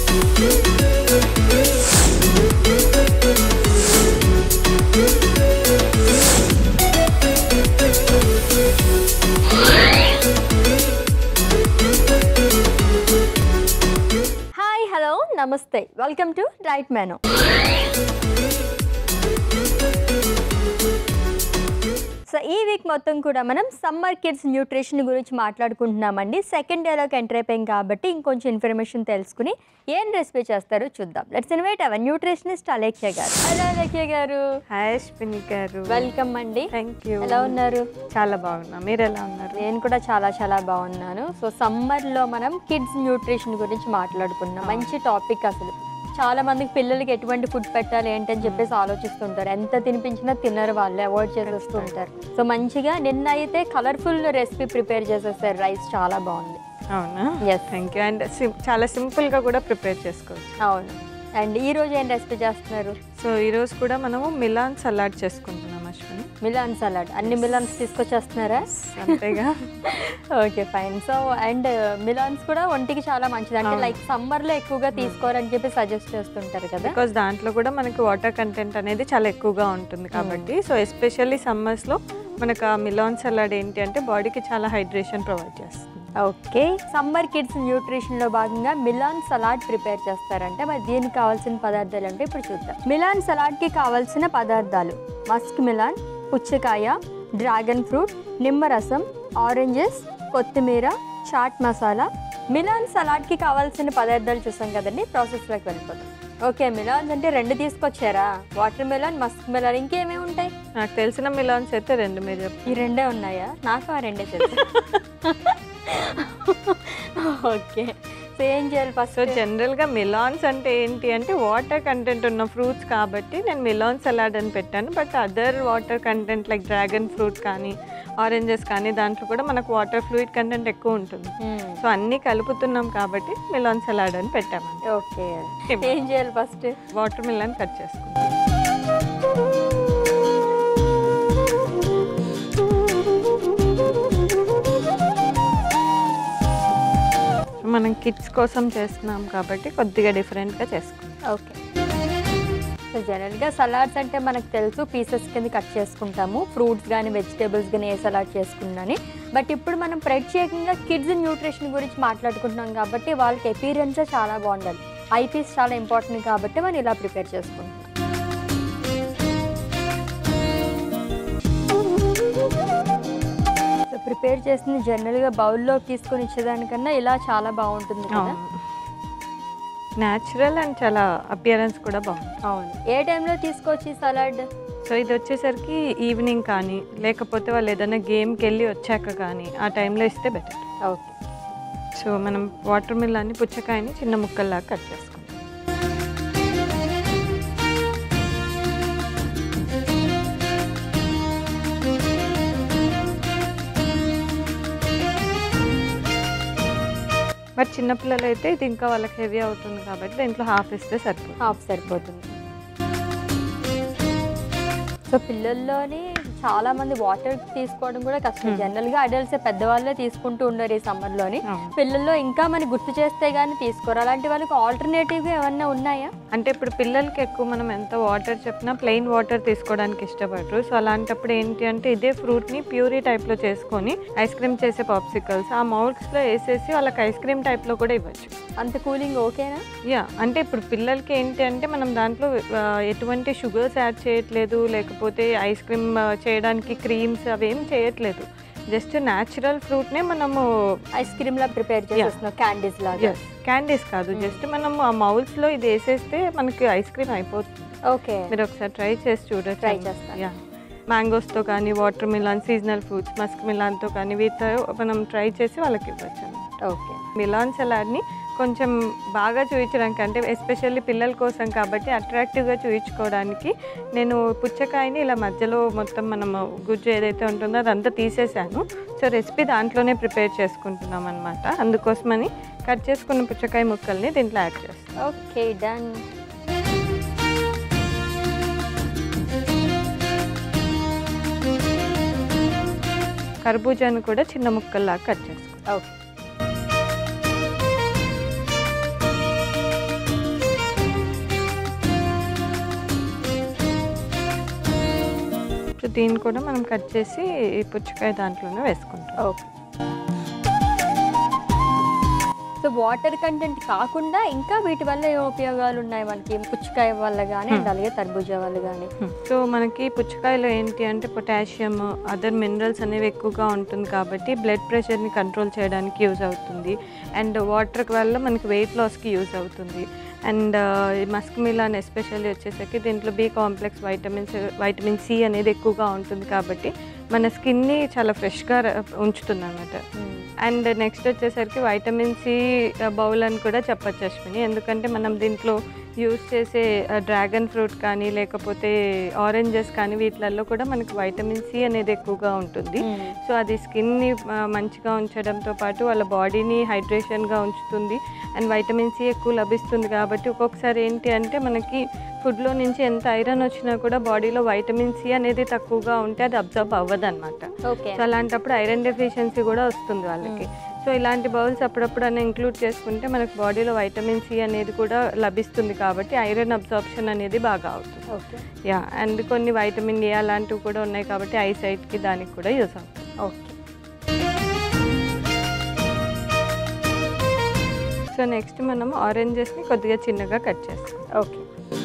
Hi hello నమస్తే welcome to right menu so ఈ week మొత్తం కూడా మనం సమ్మర్ కిడ్స్ న్యూట్రిషన్ గురించి మాట్లాడుకుంటున్నామండి సెకండ్ డేలోకి ఎంటర్ అయిపోయాం కాబట్టి ఇంకొంచెం ఇన్ఫర్మేషన్ తెలుసుకుని ఏం రెసిపీ చేస్తారో చూద్దాం let's invite our nutritionist Alekhya గారు హలో అలేఖ్య గారు హాయ్ అశ్విని గారు వెల్కమ్ అండి థ్యాంక్ యూ ఎలా ఉన్నారు చాలా బాగున్నా మీరు ఎలా ఉన్నారు నేను కూడా చాలా చాలా బాగున్నాను సో సమ్మర్లో మనం కిడ్స్ న్యూట్రిషన్ గురించి మాట్లాడుకున్నాం మంచి టాపిక్ అసలు చాలా మందికి పిల్లలకి ఎటువంటి ఫుడ్ పెట్టాలి ఏంటని చెప్పేసి ఆలోచిస్తుంటారు ఎంత తినిపించినా తినరు వాళ్ళు అవాయిడ్ చేసేస్తూ ఉంటారు సో మంచిగా నిన్న అయితే కలర్ఫుల్ రెసిపీ ప్రిపేర్ చేసేస్తారు రైస్ చాలా బాగుంది అవునా Yes. థ్యాంక్ యూ అండ్ చాలా సింపుల్గా కూడా ప్రిపేర్ చేసుకోవచ్చు అవును అండ్ ఈ రోజు ఏం రెసిపీ చేస్తున్నారు సో ఈరోజు కూడా మనము మిలాన్ సలాడ్ చేసుకుంటున్నాం అశ్విని మిలాన్ సలాడ్ అన్ని మిలాన్స్ తీసుకొచ్చేస్తున్నారా అంతేగా okay fine so and melons కూడా ఒంటికి చాలా మంచిది అంటే అవును. లైక్ సమ్మర్లో ఎక్కువగా తీసుకోవాలని చెప్పి సజెస్ట్ చేస్తుంటారు కదా బికాస్ దాంట్లో కూడా మనకి వాటర్ కంటెంట్ అనేది చాలా ఎక్కువగా ఉంటుంది కాబట్టి సో ఎస్పెషల్లీ సమ్మర్స్లో మనకు ఆ మిలాన్ సలాడ్ ఏంటి అంటే బాడీకి చాలా హైడ్రేషన్ ప్రొవైడ్ చేస్తుంది ఓకే సమ్మర్ కిడ్స్ న్యూట్రిషన్ లో భాగంగా మిలాన్ సలాడ్ ప్రిపేర్ చేస్తారంటే మరి దీనికి కావాల్సిన పదార్థాలు అంటే ఇప్పుడు చూద్దాం మిలాన్ సలాడ్ కి కావాల్సిన పదార్థాలు మస్క్ మిలాన్ పుచ్చకాయ డ్రాగన్ ఫ్రూట్ నిమ్మరసం ఆరెంజెస్ కొత్తిమీర చాట్ మసాలా మిలాన్ సలాడ్ కి కావాల్సిన పదార్థాలు చూసాం కదండి ప్రాసెస్ లోకి వెళ్ళిపోతాం ఓకే మిలాన్స్ అంటే రెండు తీసుకొచ్చారా వాటర్ మిలాన్ మస్క్ మిలాన్ ఇంకేమేమి ఉంటాయి నాకు తెలిసిన మిలాన్స్ అయితే రెండు మీరు చెప్పండి ఈ రెండే ఉన్నాయా నాకు ఆ రెండే తెలుసు ఓకే సో ఏం చేయాలి సో ఫస్ట్ జనరల్గా మిలాన్స్ అంటే ఏంటి అంటే వాటర్ కంటెంట్ ఉన్న ఫ్రూట్స్ కాబట్టి నేను మిలాన్ సలాడ్ అని పెట్టాను but other water content like dragon fruit కానీ ఆరెంజెస్ కానీ దాంట్లో కూడా మనకు వాటర్ ఫ్లూయిడ్ కంటెంట్ ఎక్కువ ఉంటుంది సో అన్నీ కలుపుతున్నాం కాబట్టి మిలాన్ సలాడ్ అని పెట్టామండి ఓకే ఏం చేయాలి ఫస్ట్ వాటర్ మిలాన్ కట్ చేసుకుంటాం మనం కిడ్స్ కోసం చేస్తున్నాం కాబట్టి కొద్దిగా డిఫరెంట్గా చేసుకుంటాం ఓకే సో జనరల్గా సలాడ్స్ అంటే మనకు తెలుసు పీసెస్ కింద కట్ చేసుకుంటాము ఫ్రూట్స్ కానీ వెజిటేబుల్స్ కానీ ఏ సలాడ్ చేసుకున్నాని బట్ ఇప్పుడు మనం ప్రత్యేకంగా కిడ్స్ న్యూట్రిషన్ గురించి మాట్లాడుకుంటున్నాం కాబట్టి వాళ్ళకి ఎపీరియన్సే చాలా బాగుండాలి ఐ పీస్ చాలా ఇంపార్టెంట్ కాబట్టి మనం ఇలా ప్రిపేర్ చేసుకుంటున్నాం సో ప్రిపేర్ చేసింది జనరల్గా బౌల్లో తీసుకొని ఇచ్చేదానికన్నా ఇలా చాలా బాగుంటుంది కదా న్యాచురల్ అండ్ చాలా అపియరెన్స్ కూడా బాగుంది అవును ఏ టైంలో తీసుకోవచ్చు సలాడ్ సో ఇది వచ్చేసరికి ఈవినింగ్ కానీ లేకపోతే వాళ్ళు ఏదైనా గేమ్కి వెళ్ళి వచ్చాక కానీ ఆ టైంలో ఇస్తే బెటర్ ఓకే సో మనం వాటర్ మిల్లాన్ని పుచ్చకాయని చిన్న ముక్కల్లాగా కట్ చేసుకుంటాం మరి చిన్నపిల్లలు అయితే ఇది ఇంకా వాళ్ళకి హెవీ అవుతుంది కాబట్టి దీంట్లో హాఫ్ ఇస్తే సరిపోతుంది హాఫ్ సరిపోతుంది సో పిల్లల్లోని చాలా మంది వాటర్ తీసుకోవడం కూడా కష్టం జనరల్ గా అడల్ట్స్ పెద్దవాళ్ళే తీసుకుంటూ ఉన్నారు ఈ సమ్మర్ లోని అవును. పిల్లల్లో ఇంకా మనం గుర్తు చేస్తే గానీ తీసుకోరు అలాంటి వాళ్ళకి ఆల్టర్నేటివ్ గా ఏమన్నా ఉన్నాయా అంటే ఇప్పుడు పిల్లలకి ఎక్కువ మనం ఎంత వాటర్ చెప్పినా ప్లెయిన్ వాటర్ తీసుకోవడానికి ఇష్టపడరు సో అలాంటప్పుడు ఏంటి అంటే ఇదే ఫ్రూట్ని ప్యూరీ టైప్లో చేసుకొని ఐస్ క్రీమ్ చేసే పాప్సికల్స్ ఆ మౌల్స్లో వేసేసి వాళ్ళకి ఐస్ క్రీమ్ టైప్లో కూడా ఇవ్వచ్చు అంత కూలింగ్ ఓకేనా యా అంటే ఇప్పుడు పిల్లలకి ఏంటి అంటే మనం దాంట్లో ఆ, ఎటువంటి షుగర్స్ యాడ్ చేయట్లేదు లేకపోతే ఐస్ క్రీమ్ చేయడానికి క్రీమ్స్ అవేం చేయట్లేదు జస్ట్ న్యాచురల్ ఫ్రూట్నే మనము ఐస్ క్రీమ్ లా ప్రిపేర్ చేసేస్తున్నాం క్యాండీస్ లాగా క్యాండీస్ కాదు జస్ట్ మనం ఆ మౌల్స్లో ఇది వేసేస్తే మనకి ఐస్ క్రీమ్ అయిపోతుంది ఓకే మీరు ఒకసారి ట్రై చేసి చూడొచ్చు Try చేస్తాను. యా మ్యాంగోస్తో కానీ water melon seasonal fruits musk మిలాన్తో కానీ వీటితో మనం ట్రై చేసి వాళ్ళకి ఇవ్వచ్చు అన్నమాట ఓకే మిలాన్ సలాడ్ని కొంచెం బాగా చూపించడానికి అంటే ఎస్పెషల్లీ పిల్లల కోసం కాబట్టి అట్రాక్టివ్గా చూపించుకోవడానికి నేను పుచ్చకాయని ఇలా మధ్యలో మొత్తం మనం గుజ్జు ఏదైతే ఉంటుందో అదంతా తీసేసాను సో రెసిపీ దాంట్లోనే ప్రిపేర్ చేసుకుంటున్నాం అనమాట అందుకోసమని కట్ చేసుకున్న పుచ్చకాయ ముక్కల్ని దీంట్లో యాడ్ చేస్తాం ఓకే డన్ కర్బూజాను కూడా చిన్న ముక్కల్లాగా కట్ చేసుకుంటాం ఓకే దీన్ని కూడా మనం కట్ చేసి ఈ పుచ్చకాయ దాంట్లోనే వేసుకుంటాం ఓకే సో వాటర్ కంటెంట్ కాకుండా ఇంకా వీటి వల్ల ఏ ఉపయోగాలు ఉన్నాయి మనకి పుచ్చకాయ వల్ల కానీ అండ్ అలాగే తర్బూజా వల్ల కానీ సో మనకి పుచ్చకాయలో ఏంటి అంటే పొటాషియం అదర్ మినరల్స్ అనేవి ఎక్కువగా ఉంటుంది కాబట్టి బ్లడ్ ప్రెషర్ని కంట్రోల్ చేయడానికి యూజ్ అవుతుంది అండ్ వాటర్ వల్ల మనకి వెయిట్ లాస్కి యూజ్ అవుతుంది అండ్ మస్క్ మిలాన్ ఎస్పెషల్లీ వచ్చేసరికి దీంట్లో B complex vitamins vitamin C అనేది ఎక్కువగా ఉంటుంది కాబట్టి మన స్కిన్ని చాలా ఫ్రెష్గా ఉంచుతుంది అనమాట అండ్ నెక్స్ట్ వచ్చేసరికి వైటమిన్ సి బౌల్ అని కూడా చెప్పచ్చు అశ్విని ఎందుకంటే మనం దీంట్లో యూస్ చేసే డ్రాగన్ ఫ్రూట్ కానీ లేకపోతే ఆరెంజెస్ కానీ వీటిలలో కూడా మనకి వైటమిన్ సి అనేది ఎక్కువగా ఉంటుంది సో అది స్కిన్ని మంచిగా ఉంచడంతో పాటు వాళ్ళ బాడీని హైడ్రేషన్గా ఉంచుతుంది అండ్ వైటమిన్ సి ఎక్కువ లభిస్తుంది కాబట్టి ఒక్కొక్కసారి ఏంటి అంటే మనకి ఫుడ్లో నుంచి ఎంత ఐరన్ వచ్చినా కూడా బాడీలో వైటమిన్ సి అనేది తక్కువగా ఉంటే అది అబ్జర్వ్ అవ్వదు అనమాట ఓకే సో అలాంటప్పుడు ఐరన్ డెఫిషియన్సీ కూడా వస్తుంది వాళ్ళకి సో ఇలాంటి బౌల్స్ అప్పుడప్పుడు అన్న ఇంక్లూడ్ చేసుకుంటే మనకు బాడీలో వైటమిన్ సి అనేది కూడా లభిస్తుంది కాబట్టి ఐరన్ అబ్జార్ప్షన్ అనేది బాగా అవుతుంది ఓకే యా అండ్ కొన్ని వైటమిన్ ఏ అలాంటివి కూడా ఉన్నాయి కాబట్టి ఐసైట్కి దానికి కూడా యూస్ అవుతుంది ఓకే సో నెక్స్ట్ మనం ఆరెంజెస్ని కొద్దిగా చిన్నగా కట్ చేస్తాం ఓకే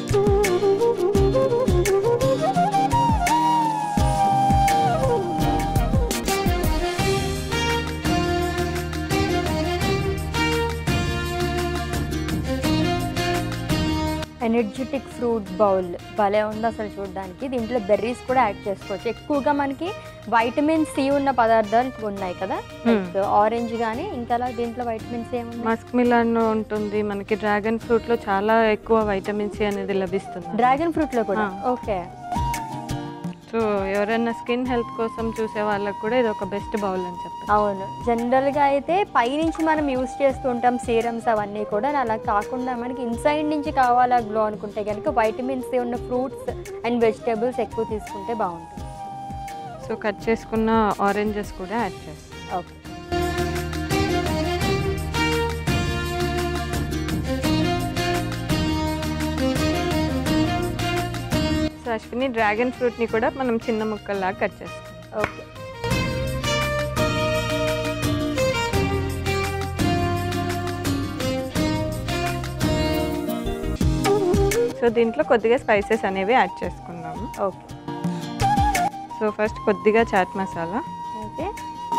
ఎనర్జెటిక్ ఫ్రూట్ బౌల్ భలే ఉంది అసలు చూడడానికి దీంట్లో బెర్రీస్ కూడా యాడ్ చేసుకోవచ్చు ఎక్కువగా మనకి వైటమిన్ సి ఉన్న పదార్థాలు ఉన్నాయి కదా ఆరెంజ్ కానీ ఇంకా దీంట్లో వైటమిన్ సి ఏముంది మస్క్ మిలాన్ ఉంటుంది మనకి డ్రాగన్ ఫ్రూట్లో చాలా ఎక్కువ వైటమిన్ సి అనేది లభిస్తుంది డ్రాగన్ ఫ్రూట్ లో కూడా ఆ. ఓకే సో ఎవరైనా స్కిన్ హెల్త్ కోసం చూసే వాళ్ళకి కూడా ఇది ఒక బెస్ట్ బౌల్ అని చెప్పారు అవును జనరల్గా అయితే పైనుంచి మనం యూస్ చేస్తూ ఉంటాం సీరమ్స్ అవన్నీ కూడా అలా కాకుండా మనకి ఇన్సైడ్ నుంచి కావాలా గ్లో అనుకుంటే కనుక వైటమిన్ సి ఉన్న ఫ్రూట్స్ అండ్ వెజిటేబుల్స్ ఎక్కువ తీసుకుంటే బాగుంటుంది సో కట్ చేసుకున్న ఆరెంజెస్ కూడా యాడ్ చేస్తాం ఓకే సో అశ్విని డ్రాగన్ ఫ్రూట్ని కూడా మనం చిన్న ముక్కల్లాగా కట్ చేస్తాం ఓకే సో దీంట్లో కొద్దిగా స్పైసెస్ అనేవి యాడ్ చేసుకుందాము ఓకే సో ఫస్ట్ కొద్దిగా చాట్ మసాలా ఓకే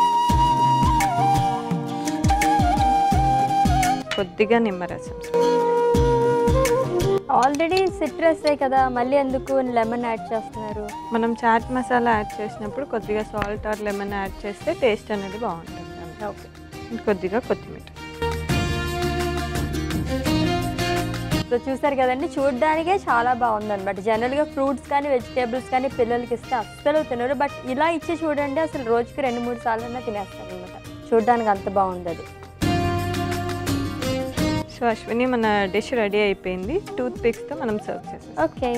కొద్దిగా నిమ్మరసం ఆల్రెడీ సిట్రస్ కదా మళ్ళీ ఎందుకు లెమన్ యాడ్ చేస్తున్నారు మనం చాట్ మసాలా యాడ్ చేసినప్పుడు కొద్దిగా సాల్ట్ ఆర్ లెమన్ యాడ్ చేస్తే టేస్ట్ అనేది బాగుంటుంది ఓకే కొద్దిగా కొత్తిమీర సో చూసారు కదండి చూడడానికే చాలా బాగుంది అనమాట జనరల్గా ఫ్రూట్స్ కానీ వెజిటేబుల్స్ కానీ పిల్లలకి ఇస్తే అస్సలు తినరు బట్ ఇలా ఇచ్చి చూడండి అసలు రోజుకి రెండు మూడు సార్లు తినేస్తారు అనమాట చూడడానికి అంత బాగుంది అది సో అశ్విని మన డిష్ రెడీ అయిపోయింది టూత్ పిక్స్తో మనం సర్వ్ చేస్తాం okay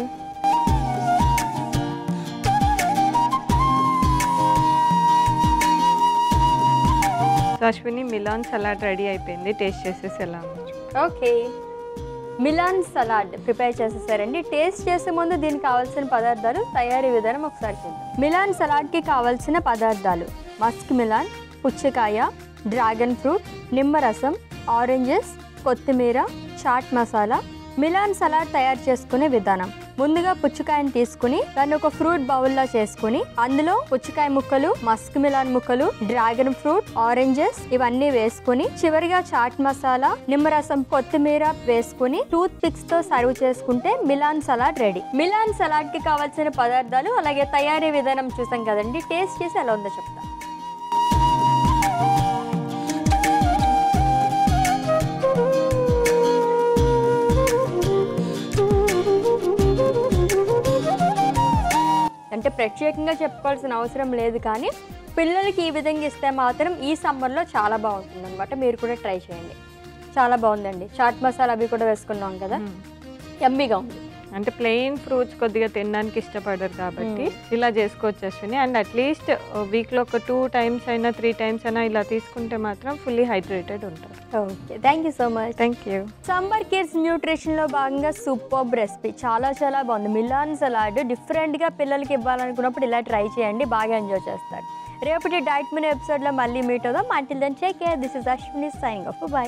so Ashwini melon salad ready అయిపోయింది టేస్ట్ చేసేసి ఎలా ఉంది ఓకే మిలాన్ సలాడ్ ప్రిపేర్ చేసేసారండి టేస్ట్ చేసే ముందు దీనికి కావాల్సిన పదార్థాలు తయారీ విధానం ఒకసారి చూద్దాం మిలాన్ సలాడ్కి కావాల్సిన పదార్థాలు మస్క్ మిలాన్ పుచ్చకాయ డ్రాగన్ ఫ్రూట్ నిమ్మరసం ఆరెంజెస్ కొత్తిమీర చాట్ మసాలా మిలాన్ సలాడ్ తయారు చేసుకునే విధానం ముందుగా పుచ్చకాయని తీసుకుని దాన్ని ఒక ఫ్రూట్ బౌల్లో చేసుకుని అందులో పుచ్చకాయ ముక్కలు మస్క్ మిలాన్ ముక్కలు డ్రాగన్ ఫ్రూట్ ఆరెంజెస్ ఇవన్నీ వేసుకుని చివరిగా చాట్ మసాలా నిమ్మరసం కొత్తిమీర వేసుకుని టూత్ పిక్స్ తో సర్వ్ చేసుకుంటే melon salad ready melon salad కి కావాల్సిన పదార్థాలు అలాగే తయారీ విధానం చూసాం కదండి టేస్ట్ చేసి ఎలా ఉందో చెప్తా అంటే ప్రత్యేకంగా చెప్పుకోవాల్సిన అవసరం లేదు కానీ పిల్లలకి ఈ విధంగా ఇస్తే మాత్రం ఈ సమ్మర్లో చాలా బాగుంటుంది అనమాట మీరు కూడా ట్రై చేయండి చాలా బాగుందండి చాట్ మసాలా అవి కూడా వేసుకున్నాం కదా ఎమ్మీగా ఉంది అంటే ప్లెయిన్ ఫ్రూట్స్ కొద్దిగా తినడానికి ఇష్టపడరు కాబట్టి ఇలా చేసుకోవచ్చు అశ్విని అండ్ అట్లీస్ట్ వీక్లో ఒక టూ టైమ్స్ అయినా త్రీ టైమ్స్ అయినా ఇలా తీసుకుంటే మాత్రం ఫుల్లీ హైడ్రేటెడ్ ఉంటారు okay thank you so much thank you summer kids న్యూట్రిషన్లో భాగంగా సూపర్ రెసిపీ చాలా చాలా బాగుంది మిలాన్ సలాడ్ డిఫరెంట్గా పిల్లలకి ఇవ్వాలనుకున్నప్పుడు ఇలా ట్రై చేయండి బాగా ఎంజాయ్ చేస్తారు రేపటి డైట్ మెనూ ఎపిసోడ్లో మళ్ళీ మీట్ అవుదాం until then take care this is Ashwini signing off by